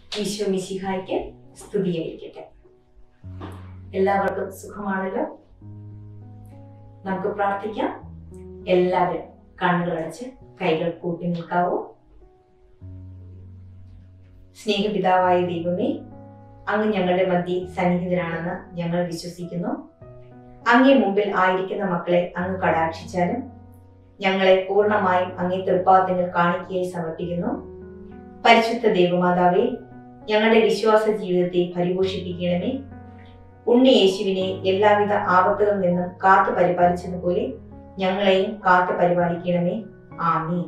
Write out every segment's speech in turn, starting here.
ഈശോ മിശിഹായ്ക്ക് സ്തുതിയായിരിക്കട്ടെ എല്ലാവർക്കും സുഖമാണല്ലോ നമുക്ക് പ്രാർത്ഥിക്കാം എല്ലാവരും കണ്ണുകളടച്ച് കൈകൾ കൂട്ടി നിൽക്കാവൂ സ്നേഹപിതാവായ ദൈവമേ അങ്ങ് ഞങ്ങളുടെ മധ്യ സന്നിഹിതനാണെന്ന് ഞങ്ങൾ വിശ്വസിക്കുന്നു അങ്ങേ മുമ്പിൽ ആയിരിക്കുന്ന മക്കളെ അങ്ങ് കടാക്ഷിച്ചാലും ഞങ്ങളെ പൂർണ്ണമായും അങ്ങേ തൃപ്പാദങ്ങൾ കാണിക്കയായി സമർപ്പിക്കുന്നു പരിശുദ്ധ ദേവമാതാവേ ഞങ്ങളുടെ വിശ്വാസ ജീവിതത്തെ പരിപോഷിപ്പിക്കണമേ ഉണ്ണി യേശുവിനെ എല്ലാവിധ ആപത്തുകളിൽ നിന്നും കാത്തു പരിപാലിച്ചതുപോലെ ഞങ്ങളെയും കാത്തു പരിപാലിക്കണമേ ആമീൻ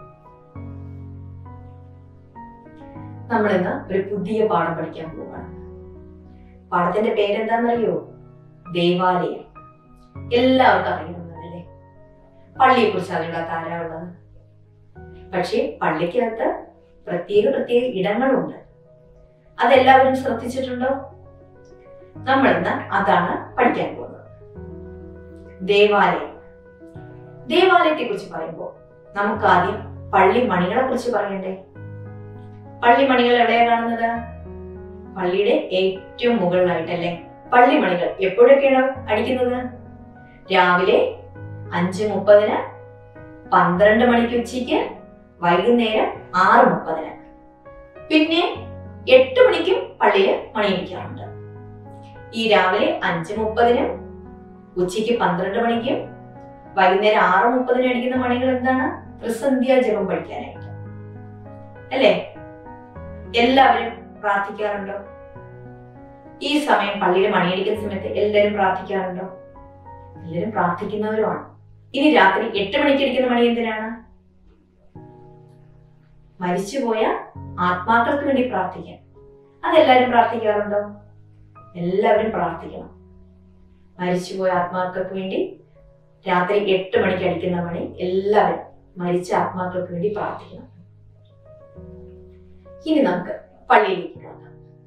നമ്മളിന്ന് ഒരു പുതിയ പാഠം പഠിക്കാൻ പോവാണ് പാഠത്തിന്റെ പേരെന്താണെന്നറിയോ ദേവാലയം എല്ലാവർക്കും അറിയുന്നതല്ലേ പള്ളിയെ കുറിച്ച് അറിയാത്ത ആരാ ഉള്ളത് പക്ഷേ പള്ളിക്കകത്ത് പ്രത്യേക പ്രത്യേക ഇടങ്ങളുണ്ട് അതെല്ലാവരും ശ്രദ്ധിച്ചിട്ടുണ്ടോ നമ്മൾ ഇന്ന് അതാണ് പഠിക്കാൻ പോകുന്നത് ദേവാലയം ദേവാലയത്തെ കുറിച്ച് പറയുമ്പോൾ നമുക്ക് ആദ്യം പള്ളി മണികളെ കുറിച്ച് പറയണ്ടേ പള്ളി മണികൾ എവിടെയാ കാണുന്നത് പള്ളിയുടെ ഏറ്റവും മുകളിലായിട്ടല്ലേ പള്ളി മണികൾ എപ്പോഴൊക്കെയാണ് അടിക്കുന്നത് രാവിലെ അഞ്ച് മുപ്പതിന് പന്ത്രണ്ട് മണിക്ക് ഉച്ചയ്ക്ക് വൈകുന്നേരം ആറ് മുപ്പതിന് പിന്നെ എട്ട് മണിക്കും പള്ളിയിൽ മണിയടിക്കാറുണ്ട് ഈ രാവിലെ അഞ്ച് മുപ്പതിനും ഉച്ചയ്ക്ക് പന്ത്രണ്ട് മണിക്കും വൈകുന്നേരം ആറ് മുപ്പതിനും അടിക്കുന്ന മണികൾ എന്താണ് ത്രിസന്ധ്യാ ജപം പഠിക്കാനായിട്ട് അല്ലേ എല്ലാവരും പ്രാർത്ഥിക്കാറുണ്ടോ ഈ സമയം പള്ളിയിൽ മണിയടിക്കുന്ന സമയത്ത് എല്ലാവരും പ്രാർത്ഥിക്കാറുണ്ടോ എല്ലാവരും പ്രാർത്ഥിക്കുന്നവരുമാണ് ഇനി രാത്രി എട്ട് മണിക്ക് അടിക്കുന്ന മണി എന്തിനാണ് മരിച്ചുപോയ ആത്മാക്കൾക്ക് വേണ്ടി പ്രാർത്ഥിക്കാൻ അതെല്ലാവരും പ്രാർത്ഥിക്കാറുണ്ടോ എല്ലാവരും പ്രാർത്ഥിക്കണം മരിച്ചുപോയ ആത്മാക്കൾക്ക് വേണ്ടി രാത്രി എട്ട് മണിക്ക് അടിക്കുന്ന മണി എല്ലാവരും മരിച്ച ആത്മാക്കൾക്ക് വേണ്ടി പ്രാർത്ഥിക്കണം ഇനി നമുക്ക് പള്ളിയിലേക്ക് പോകാം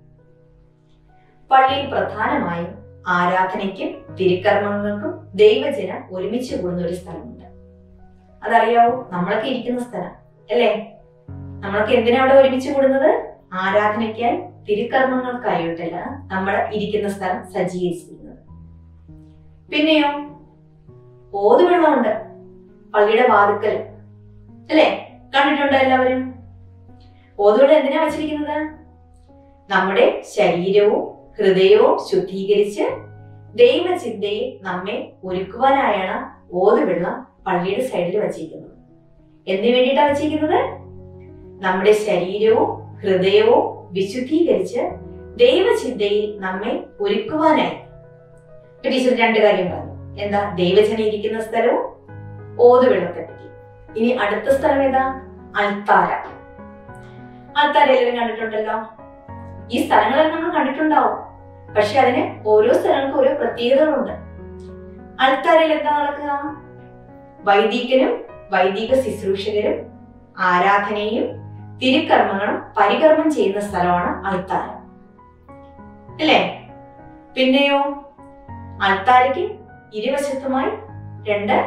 പള്ളിയിൽ പ്രധാനമായും ആരാധനയ്ക്കും തിരുക്കർമ്മങ്ങൾക്കും ദൈവജനം ഒരുമിച്ച് കൂടുന്ന ഒരു സ്ഥലമുണ്ട് അതറിയാവോ നമ്മളൊക്കെ ഇരിക്കുന്ന സ്ഥലം അല്ലേ നമ്മളൊക്കെ എന്തിനാ അവിടെ ഒരുമിച്ച് കൂടുന്നത് ആരാധനയ്ക്കായി തിരുക്കർമ്മങ്ങൾക്കായിട്ടല്ല നമ്മൾ ഇരിക്കുന്ന സ്ഥലം സജ്ജീകരിച്ചിരിക്കുന്നത് പിന്നെയോ ഓതുവെള്ളമുണ്ട് പള്ളിയുടെ വാതുക്കൽ അല്ലേ കണ്ടിട്ടുണ്ടോ എല്ലാവരും ഓതുവെള്ളം എന്തിനാ വെച്ചിരിക്കുന്നത് നമ്മുടെ ശരീരവും ഹൃദയവും ശുദ്ധീകരിച്ച് ദൈവചിന്തയെ നമ്മെ ഒരുക്കുവാനായാണ് ഓതുവെള്ളം പള്ളിയുടെ സൈഡിൽ വച്ചിരിക്കുന്നത് എന്തിനു വേണ്ടിയിട്ടാണ് വച്ചിരിക്കുന്നത് നമ്മുടെ ശരീരവും ഹൃദയവും വിശുദ്ധീകരിച്ച് ദൈവചിന്തയിൽ നമ്മെ ഒരുക്കുവാനായി ഇപ്പൊ ടീച്ചർ രണ്ട് കാര്യം പറഞ്ഞു എന്താ ദൈവജന ഇരിക്കുന്ന സ്ഥലവും ഓതുവെള്ളത്തെ പറ്റി ഇനി അടുത്ത സ്ഥലം ഏതാ അൽത്താര അൽത്താര എല്ലാവരും കണ്ടിട്ടുണ്ടല്ലോ ഈ സ്ഥലങ്ങളെല്ലാം നമ്മൾ കണ്ടിട്ടുണ്ടാവും പക്ഷെ അതിന് ഓരോ സ്ഥലങ്ങൾക്കും ഓരോ പ്രത്യേകതകളുണ്ട് അൽത്താരയിൽ എന്താ നടക്കുക വൈദികനും വൈദിക ശുശ്രൂഷകരും ആരാധനയും തിരുക്കർമ്മങ്ങളും പരികർമ്മം ചെയ്യുന്ന സ്ഥലമാണ് അൾത്താര അല്ലേ പിന്നെയോ അൾത്താരയ്ക്ക് ഇരുവശത്തുമായി രണ്ട്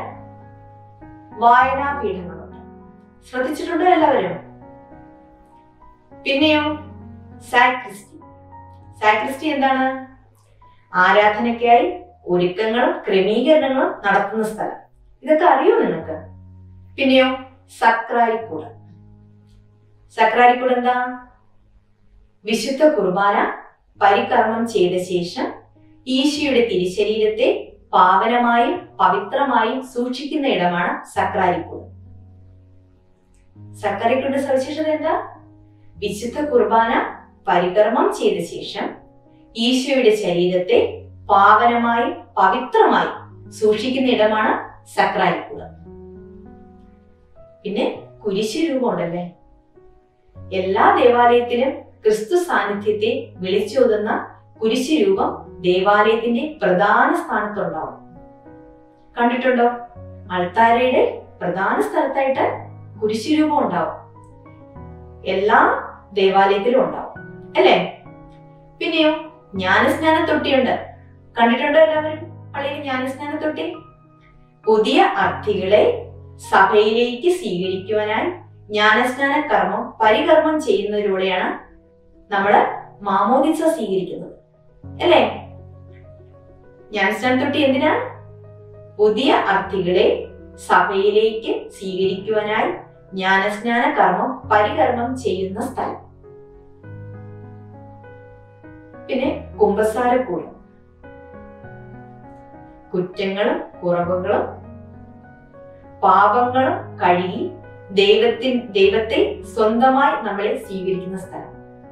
വായനാപീഠങ്ങളുണ്ട് ശ്രദ്ധിച്ചിട്ടുണ്ടോ എല്ലാവരും പിന്നെയോ സാക്രിസ്റ്റി സാക്രിസ്റ്റി എന്താണ് ആരാധനയ്ക്കായി ഒരുക്കങ്ങളും ക്രമീകരണങ്ങളും നടത്തുന്ന സ്ഥലം ഇതൊക്കെ അറിയോ നിങ്ങൾക്ക് പിന്നെയോ സക്രാരിക്കൂട് സക്രാരിക്കൂട് എന്താ വിശുദ്ധ കുർബാന പരികർമ്മം ചെയ്ത ശേഷം ഈശോയുടെ തിരുശരീരത്തെ പാവനമായും പവിത്രമായും സൂക്ഷിക്കുന്ന ഇടമാണ് സക്രാരിക്കൂട് സക്രാരിക്കൂടിന്റെ സവിശേഷത എന്താ വിശുദ്ധ കുർബാന പരികർമ്മം ചെയ്ത ശേഷം ഈശോയുടെ ശരീരത്തെ പാവനമായി പവിത്രമായി സൂക്ഷിക്കുന്ന ഇടമാണ് സക്രാരിക്കൂട് പിന്നെ കുരിശു രൂപമുണ്ടല്ലേ എല്ലാ ദേവാലയത്തിലും ക്രിസ്തു സാന്നിധ്യത്തെ വിളിച്ചോതുന്ന കുരിശു രൂപം ദേവാലയത്തിന്റെ പ്രധാന സ്ഥാനത്തുണ്ടാവും കണ്ടിട്ടുണ്ടോ അൾത്താരയുടെ പ്രധാന സ്ഥലത്തായിട്ട് കുരിശു രൂപം ഉണ്ടാവും എല്ലാ ദേവാലയത്തിലും ഉണ്ടാവും അല്ലേ പിന്നെയോ ജ്ഞാനസ്നാന തൊട്ടിയുണ്ട് കണ്ടിട്ടുണ്ടോ എല്ലാവരും പള്ളിയിൽ ജ്ഞാനസ്നാന തൊട്ടി പുതിയ അർത്ഥികളെ സഭയിലേക്ക് സ്വീകരിക്കുവാനായി ജ്ഞാനസ്നാന കർമ്മം പരികർമ്മം ചെയ്യുന്നതിലൂടെയാണ് നമ്മള് മാമോദിസ സ്വീകരിക്കുന്നത് അല്ലേ ജ്ഞാനസ്നാന തൊട്ടി എന്തിനാ പുതിയ അർത്ഥികളെ സഭയിലേക്ക് സ്വീകരിക്കുവാനായി ജ്ഞാനസ്നാന കർമ്മം പരികർമ്മം ചെയ്യുന്ന സ്ഥലം പിന്നെ കുമ്പസാരക്കൂടം കുറ്റങ്ങളും കുറവുകളും പാപങ്ങളും കഴുകി ദൈവത്തിൻ ദൈവത്തെ സ്വന്തമായി നമ്മളെ സ്വീകരിക്കുന്ന സ്ഥലം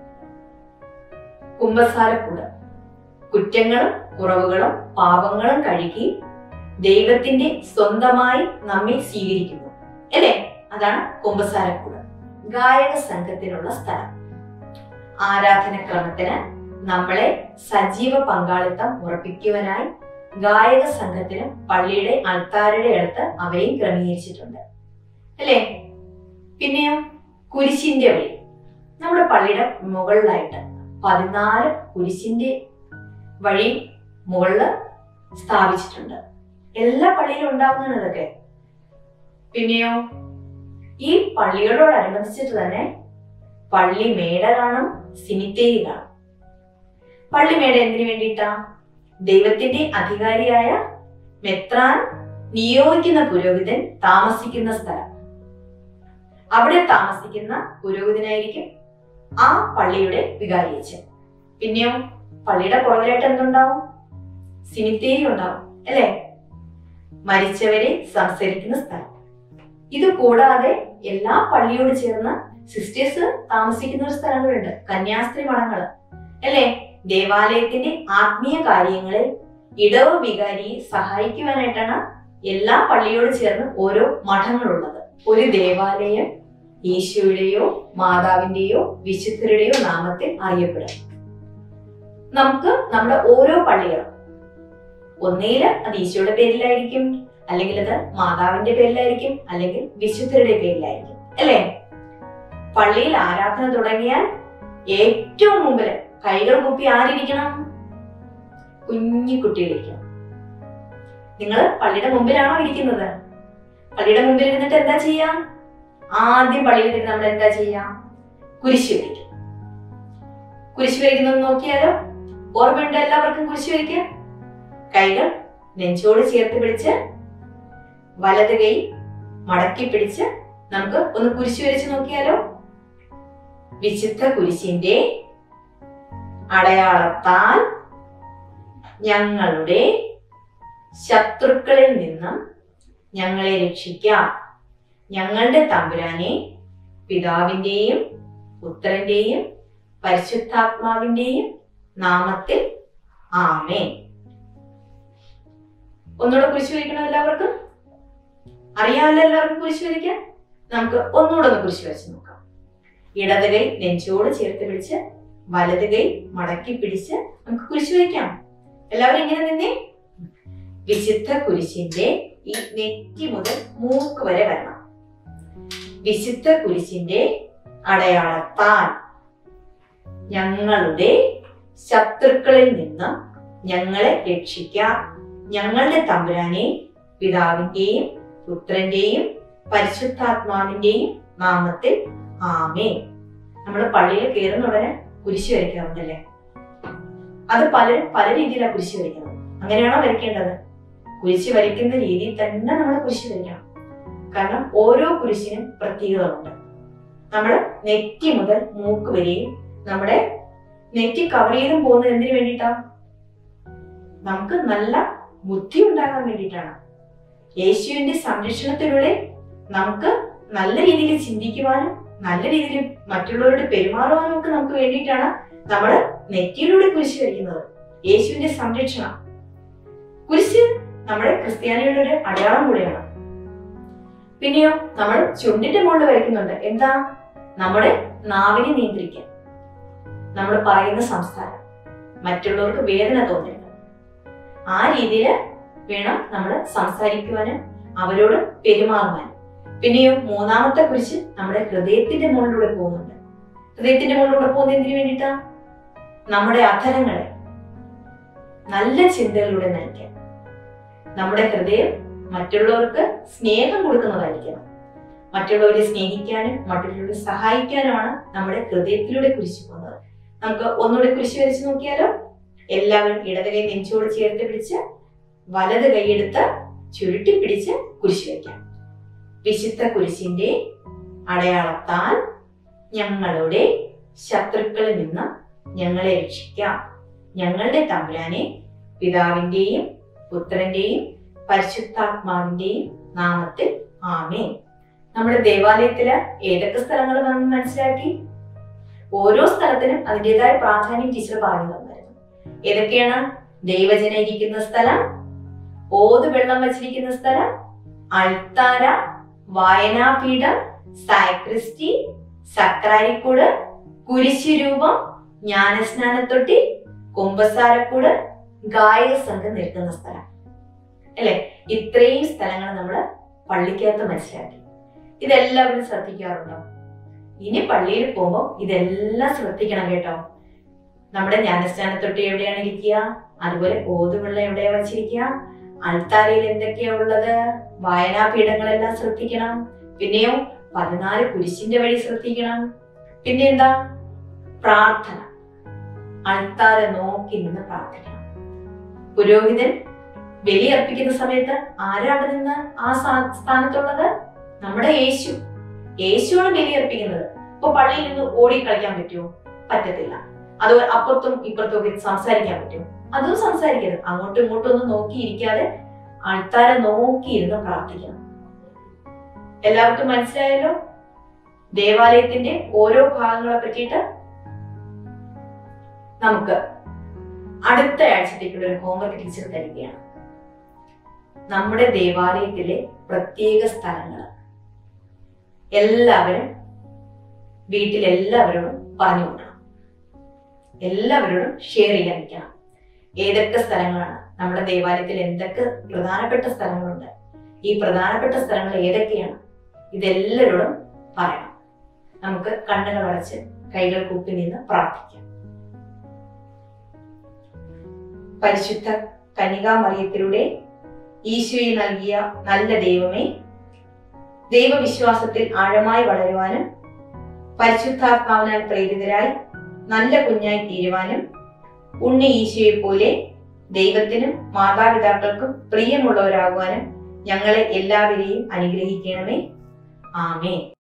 കുമ്പസാരക്കൂടം കുറ്റങ്ങളും കുറവുകളും പാപങ്ങളും കഴുകി ദൈവത്തിന്റെ സ്വന്തമായി നമ്മെ സ്വീകരിക്കുന്നു അല്ലേ അതാണ് കുമ്പസാരക്കൂടം ഗായക സംഘത്തിനുള്ള സ്ഥലം ആരാധനക്രമത്തിന് നമ്മളെ സജീവ പങ്കാളിത്തം ഉറപ്പിക്കുവാനായി ഗായക സംഘത്തിന് പള്ളിയുടെ അൾത്താരുടെ അടുത്ത് അവയും ക്രമീകരിച്ചിട്ടുണ്ട് അല്ലേ പിന്നെയോ കുരിശിന്റെ വഴി നമ്മുടെ പള്ളിയുടെ മുകളിലായിട്ട് പതിനാല് കുരിശിന്റെ വഴി മുകളില് സ്ഥാപിച്ചിട്ടുണ്ട് എല്ലാ പള്ളിയിലും ഉണ്ടാവുന്നതാണ് ഇതൊക്കെ പിന്നെയോ ഈ പള്ളികളോടനുബന്ധിച്ചിട്ട് തന്നെ പള്ളി മേട കാണും സിനിത്തേരി കാണും പള്ളി മേട എന്തിനു വേണ്ടിയിട്ടാ ദൈവത്തിന്റെ അധികാരിയായ മെത്രാൻ നിയോഗിക്കുന്ന പുരോഹിതൻ താമസിക്കുന്ന സ്ഥലം അവിടെ താമസിക്കുന്ന പുരോഹിതനായിരിക്കും ആ പള്ളിയുടെ വികാരിയച്ഛൻ പിന്നെയോ പള്ളിയുടെ പുറകിലായിട്ട് എന്തുണ്ടാവും സിനിത്തേരി ഉണ്ടാവും അല്ലേ മരിച്ചവരെ സംസ്കരിക്കുന്ന സ്ഥലം ഇത് കൂടാതെ എല്ലാ പള്ളിയോട് ചേർന്ന് സിസ്റ്റേഴ്സ് താമസിക്കുന്ന ഒരു സ്ഥലങ്ങളുണ്ട് കന്യാസ്ത്രീ മഠങ്ങള് അല്ലേ ദേവാലയത്തിന്റെ ആത്മീയ കാര്യങ്ങളിൽ ഇടവ വികാരിയെ സഹായിക്കുവാനായിട്ടാണ് എല്ലാ പള്ളിയോട് ചേർന്ന് ഓരോ മഠങ്ങളുള്ളത് ഒരു ദേവാലയം ഈശോയുടെയോ മാതാവിന്റെയോ വിശുദ്ധരുടെയോ നാമത്തിൽ അറിയപ്പെടും നമുക്ക് നമ്മുടെ ഓരോ പള്ളികളും ഒന്നേല് അത് ഈശോയുടെ പേരിലായിരിക്കും അല്ലെങ്കിൽ അത് മാതാവിന്റെ പേരിലായിരിക്കും അല്ലെങ്കിൽ വിശുദ്ധരുടെ പേരിലായിരിക്കും അല്ലേ പള്ളിയിൽ ആരാധന തുടങ്ങിയാൽ ഏറ്റവും മുമ്പിൽ കൈകൾ കുപ്പി ആരിരിക്കണം കുഞ്ഞു കുട്ടികളിരിക്കണം നിങ്ങൾ പള്ളിയുടെ മുമ്പിലാണോ ഇരിക്കുന്നത് പള്ളിയുടെ മുമ്പിൽ ഇരുന്നിട്ട് എന്താ ചെയ്യാം ആദ്യം പള്ളിയിൽ ഇരുന്നിട്ട് നമ്മൾ എന്താ ചെയ്യാം കുരിശ് വരയ്ക്കും കുരിശ് വരയ്ക്കുന്നത് നോക്കിയാലോ ഓർമ്മയുണ്ട് എല്ലാവർക്കും കുരിശ് വരയ്ക്കാൻ കൈകൾ നെഞ്ചോട് ചേർത്ത് പിടിച്ച് വലത് കൈ മടക്കി പിടിച്ച് നമുക്ക് ഒന്ന് കുരിശ് വരച്ച് നോക്കിയാലോ വിശുദ്ധ കുരിശിന്റെ അടയാളത്താൽ ഞങ്ങളുടെ ശത്രുക്കളിൽ നിന്നും ഞങ്ങളെ രക്ഷിക്കാം ഞങ്ങളുടെ തമ്പുരാനെ പിതാവിന്റെയും പുത്രന്റെയും പരിശുദ്ധാത്മാവിന്റെയും നാമത്തിൽ ആമേ ഒന്നുകൂടെ കുരിശ് വരയ്ക്കണോ എല്ലാവർക്കും അറിയാമല്ലോ എല്ലാവർക്കും കുരിശ് വരയ്ക്കാൻ നമുക്ക് ഒന്നുകൂടെ ഒന്ന് കുരിശ് വരച്ച് നോക്കാം ഇടത് കൈ നെഞ്ചോട് ചേർത്ത് പിടിച്ച് വലത് കൈ മടക്കി പിടിച്ച് നമുക്ക് കുരിശ് വരയ്ക്കാം എല്ലാവരും ഇങ്ങനെ നിന്നേ വിശുദ്ധ കുരിശിന്റെ ഈ നെറ്റി മുതൽ മൂക്ക് വരെ വരണം വിശുദ്ധ കുരിശിന്റെ അടയാളത്താൽ ഞങ്ങളുടെ ശത്രുക്കളിൽ നിന്ന് ഞങ്ങളെ രക്ഷിക്കാം ഞങ്ങളുടെ തമ്പുരാനെ പിതാവിന്റെയും പുത്രന്റെയും പരിശുദ്ധാത്മാവിന്റെയും നാമത്തിൽ ആമേ നമ്മൾ പള്ളിയിൽ കയറുന്ന ഉടനെ കുരിശ് വരയ്ക്കാറുണ്ടല്ലേ അത് പലരും പല രീതിയിലാണ് കുരിശ് വരയ്ക്കുന്നത് അങ്ങനെയാണോ വരയ്ക്കേണ്ടത് കുരിശ് വരയ്ക്കുന്ന രീതിയിൽ തന്നെ നമ്മൾ കുരിശ് വരയ്ക്കണം കാരണം ഓരോ കുരിശിനും പ്രത്യേകതകളുണ്ട് നമ്മൾ നെറ്റി മുതൽ മൂക്ക് വരെയും നമ്മുടെ നെറ്റി കവർ ചെയ്തും പോകുന്നത് എന്തിനു വേണ്ടിയിട്ടാ നമുക്ക് നല്ല ബുദ്ധി ഉണ്ടാകാൻ വേണ്ടിയിട്ടാണ് യേശുവിന്റെ സംരക്ഷണത്തിലൂടെ നമുക്ക് നല്ല രീതിയിൽ ചിന്തിക്കുവാനും നല്ല രീതിയിൽ മറ്റുള്ളവരോട് പെരുമാറുവാനും ഒക്കെ നമുക്ക് വേണ്ടിയിട്ടാണ് നമ്മൾ നെറ്റിയിലൂടെ കുരിശ് വരയ്ക്കുന്നത് യേശുവിന്റെ സംരക്ഷണം കുരിശ് നമ്മുടെ ക്രിസ്ത്യാനികളുടെ ഒരു അടയാളം കൂടിയാണ് പിന്നെയോ നമ്മൾ ചുണ്ടിന്റെ മുകളിൽ വരയ്ക്കുന്നുണ്ട് എന്താ നമ്മുടെ നാവിനെ നിയന്ത്രിക്കാൻ നമ്മൾ പറയുന്ന സംസാരം മറ്റുള്ളവർക്ക് വേദന തോന്നരുത് ആ രീതിയിൽ വേണം നമ്മൾ സംസാരിക്കുവാനും അവരോട് പെരുമാറുവാനും പിന്നെയോ മൂന്നാമത്തെ കുറിച്ച് നമ്മുടെ ഹൃദയത്തിന്റെ മുകളിലൂടെ പോകുന്നുണ്ട് ഹൃദയത്തിന്റെ മുകളിലൂടെ പോകുന്നത് എന്തിനു വേണ്ടിയിട്ടാ നമ്മുടെ അധരങ്ങളെ നല്ല ചിന്തകളിലൂടെ നയിക്കാൻ നമ്മുടെ ഹൃദയം മറ്റുള്ളവർക്ക് സ്നേഹം കൊടുക്കുന്നതായിരിക്കണം മറ്റുള്ളവരെ സ്നേഹിക്കാനും മറ്റുള്ളവരെ സഹായിക്കാനുമാണ് നമ്മുടെ ഹൃദയത്തിലൂടെ കുരിശു പോകുന്നത് നമുക്ക് ഒന്നുകൂടി കുരിശ് വരച്ച് നോക്കിയാലോ എല്ലാവരും ഇടത് കൈ നെഞ്ചോട് ചേർത്ത് പിടിച്ച് വലത് കൈയെടുത്ത് ചുരുട്ടി പിടിച്ച് കുരിശ് വയ്ക്കാം വിശുദ്ധ കുരിശിന്റെ അടയാളത്താൽ ഞങ്ങളുടെ ശത്രുക്കളിൽ നിന്ന് ഞങ്ങളെ രക്ഷിക്കാം ഞങ്ങളുടെ തമ്പുരാനെ പിതാവിന്റെയും പുത്രന്റെയും പരിശുദ്ധാത്മാവിന്റെയും നാമത്തിൽ ആമേ നമ്മുടെ ദേവാലയത്തില് ഏതൊക്കെ സ്ഥലങ്ങൾ നമ്മൾ മനസ്സിലാക്കി ഓരോ സ്ഥലത്തിനും അതിൻ്റെതായ പ്രാധാന്യം ടീച്ചർ പറഞ്ഞു തന്നായിരുന്നു ഏതൊക്കെയാണ് ദൈവജന ഇരിക്കുന്ന സ്ഥലം ഓത് വെള്ളം വച്ചിരിക്കുന്ന സ്ഥലം അൾത്താര വായനാപീഠം സാക്രിസ്റ്റി സക്രാരിക്കൂട് കുരിശുരൂപം ജ്ഞാനസ്നാനത്തൊട്ടി കുമ്പസാരക്കൂട് ഗായക സംഘം നിൽക്കുന്ന സ്ഥലം അല്ലെ ഇത്രയും സ്ഥലങ്ങൾ നമ്മൾ പള്ളിക്കകത്ത് മനസ്സിലാക്കി ഇതെല്ലാവരും ശ്രദ്ധിക്കാറുണ്ടോ ഇനി പള്ളിയിൽ പോകുമ്പോൾ ഇതെല്ലാം ശ്രദ്ധിക്കണം കേട്ടോ നമ്മുടെ ജ്ഞാനസ്നാനത്തൊട്ടി എവിടെയാണ് ഇരിക്കുക അതുപോലെ ഓതുവെള്ളം എവിടെയാ വച്ചിരിക്കുക അൾത്താരയിൽ എന്തൊക്കെയാ ഉള്ളത് വായനാപീഠങ്ങളെല്ലാം ശ്രദ്ധിക്കണം പിന്നെയോ പതിനാല് കുരിശിന്റെ വഴി ശ്രദ്ധിക്കണം പിന്നെ എന്താ പ്രാർത്ഥന അൾത്താര നോക്കി നിന്ന് പ്രാർത്ഥിക്കണം പുരോഹിതൻ ബലിയർപ്പിക്കുന്ന സമയത്ത് ആരാണ് നിന്ന് ആ സ്ഥാ- സ്ഥാനത്തുള്ളത് നമ്മുടെ യേശു യേശുവാണ് ബലിയർപ്പിക്കുന്നത് ഇപ്പൊ പള്ളിയിൽ നിന്ന് ഓടി കളിക്കാൻ പറ്റുമോ പറ്റത്തില്ല അത് അപ്പുറത്തും ഇപ്പുറത്തും ഒക്കെ സംസാരിക്കാൻ പറ്റുമോ അതും സംസാരിക്കരുത് അങ്ങോട്ടും ഇങ്ങോട്ടും ഒന്നും നോക്കിയിരിക്കാതെ ആൾക്കാരെ നോക്കിയിരുന്ന് പ്രാർത്ഥിക്കണം എല്ലാവർക്കും മനസ്സിലായല്ലോ ദേവാലയത്തിന്റെ ഓരോ ഭാഗങ്ങളെ പറ്റിയിട്ട് നമുക്ക് അടുത്ത ആഴ്ചത്തേക്കുള്ള ഒരു ഹോംവർക്ക് ടീച്ചർ തരികയാണ് നമ്മുടെ ദേവാലയത്തിലെ പ്രത്യേക സ്ഥലങ്ങൾ എല്ലാവരും വീട്ടിലെല്ലാവരോടും പറഞ്ഞു കൊടുക്കണം എല്ലാവരോടും ഷെയർ ചെയ്യാൻ നിൽക്കണം ഏതൊക്കെ സ്ഥലങ്ങളാണ് നമ്മുടെ ദേവാലയത്തിൽ എന്തൊക്കെ പ്രധാനപ്പെട്ട സ്ഥലങ്ങളുണ്ട് ഈ പ്രധാനപ്പെട്ട സ്ഥലങ്ങൾ ഏതൊക്കെയാണ് ഇതെല്ലാവരോടും പറയണം നമുക്ക് കണ്ണുകൾ അടച്ച് കൈകൾ കൂപ്പി നിന്ന് പ്രാർത്ഥിക്കാം പരിശുദ്ധ കനികാമറിയത്തിലൂടെ ഈശോയെ നൽകിയ നല്ല ദൈവമേ ദൈവവിശ്വാസത്തിൽ ആഴമായി വളരുവാനും പരിശുദ്ധാത്മാവിനാൽ പ്രേരിതരായി നല്ല കുഞ്ഞായി തീരുവാനും ഉണ്ണി ഈശോയെ പോലെ ദൈവത്തിനും മാതാപിതാക്കൾക്കും പ്രിയമുള്ളവരാകുവാനും ഞങ്ങളെ എല്ലാവരെയും അനുഗ്രഹിക്കണമേ ആമേ